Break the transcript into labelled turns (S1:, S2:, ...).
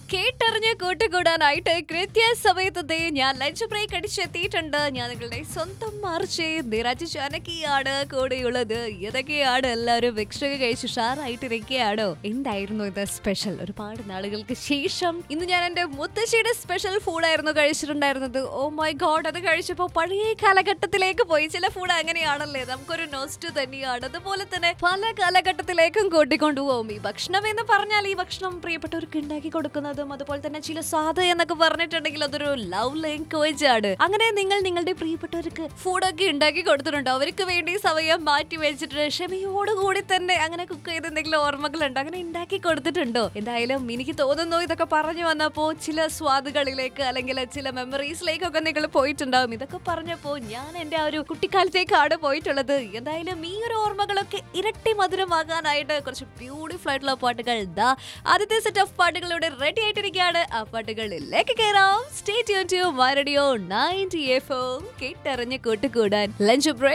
S1: കേട്ടറിഞ്ഞ് കൂട്ടുകൂടാനായിട്ട് കൃത്യസമയത്ത് ദേ ഞാൻ ലഞ്ച് ബ്രേക്ക് അടിച്ചെത്തിയിട്ടുണ്ട് ഞാൻ നിങ്ങളുടെ സ്വന്തം മാർച്ച് നിരാജ് ചാനക്കിയാണ് കൂടെയുള്ളത് ഏതൊക്കെയാണ് എല്ലാവരും ഭക്ഷണ കഴിച്ച് ഉഷാറായിട്ടിരിക്കുകയാണോ എന്തായിരുന്നു ഇത് സ്പെഷ്യൽ ഒരുപാട് നാളുകൾക്ക് ശേഷം ഇന്ന് ഞാൻ എന്റെ മുത്തശ്ശിയുടെ സ്പെഷ്യൽ ഫുഡായിരുന്നു കഴിച്ചിട്ടുണ്ടായിരുന്നത് ഓ മൈ ഗോഡ് അത് കഴിച്ചപ്പോൾ പഴയ കാലഘട്ടത്തിലേക്ക് പോയി ചില ഫുഡ് അങ്ങനെയാണല്ലേ നമുക്കൊരു നോസ്റ്റ് തന്നെയാണ് അതുപോലെ തന്നെ പല കാലഘട്ടത്തിലേക്കും കൂട്ടിക്കൊണ്ടുപോകും ഈ ഭക്ഷണം എന്ന് പറഞ്ഞാൽ ഈ ഭക്ഷണം പ്രിയപ്പെട്ടവർക്ക് ഉണ്ടാക്കി കൊടുക്കുന്നതും അതുപോലെ തന്നെ ചില സ്വാദ് എന്നൊക്കെ പറഞ്ഞിട്ടുണ്ടെങ്കിൽ അതൊരു ലവ് ലാംഗ്വേജ് ആണ് അങ്ങനെ നിങ്ങൾ നിങ്ങളുടെ പ്രിയപ്പെട്ടവർക്ക് ഫുഡൊക്കെ ഉണ്ടാക്കി കൊടുത്തിട്ടുണ്ടോ അവർക്ക് വേണ്ടി സമയം മാറ്റി വെച്ചിട്ട് ക്ഷമയോടുകൂടി തന്നെ അങ്ങനെ കുക്ക് ചെയ്ത് എന്തെങ്കിലും ഓർമ്മകളുണ്ടോ അങ്ങനെ ഉണ്ടാക്കി കൊടുത്തിട്ടുണ്ടോ എന്തായാലും എനിക്ക് തോന്നുന്നു ഇതൊക്കെ പറഞ്ഞു വന്നപ്പോ ചില സ്വാദുകളിലേക്ക് അല്ലെങ്കിൽ ചില മെമ്മറീസിലേക്കൊക്കെ നിങ്ങൾ പോയിട്ടുണ്ടാവും ഇതൊക്കെ പറഞ്ഞപ്പോ ഞാൻ എന്റെ ആ ഒരു കുട്ടിക്കാലത്തേക്കാണ് പോയിട്ടുള്ളത് എന്തായാലും ഈ ഒരു ഓർമ്മകളൊക്കെ ഇരട്ടി മധുരമാകാനായിട്ട് കുറച്ച് ബ്യൂട്ടിഫുൾ ആയിട്ടുള്ള പാട്ടുകൾ ദാ ആദ്യത്തെ സെറ്റ് ഓഫ് പാട്ടുകളിലൂടെ റെഡി ആയിട്ടിരിക്കുകയാണ് ആ പാട്ടുകളിലേക്ക് കയറാം stay tune to my radio ninety F കേട്ടറിഞ്ഞ് കൂട്ടുകൂടാൻ ലഞ്ച് ബ്രേക്ക്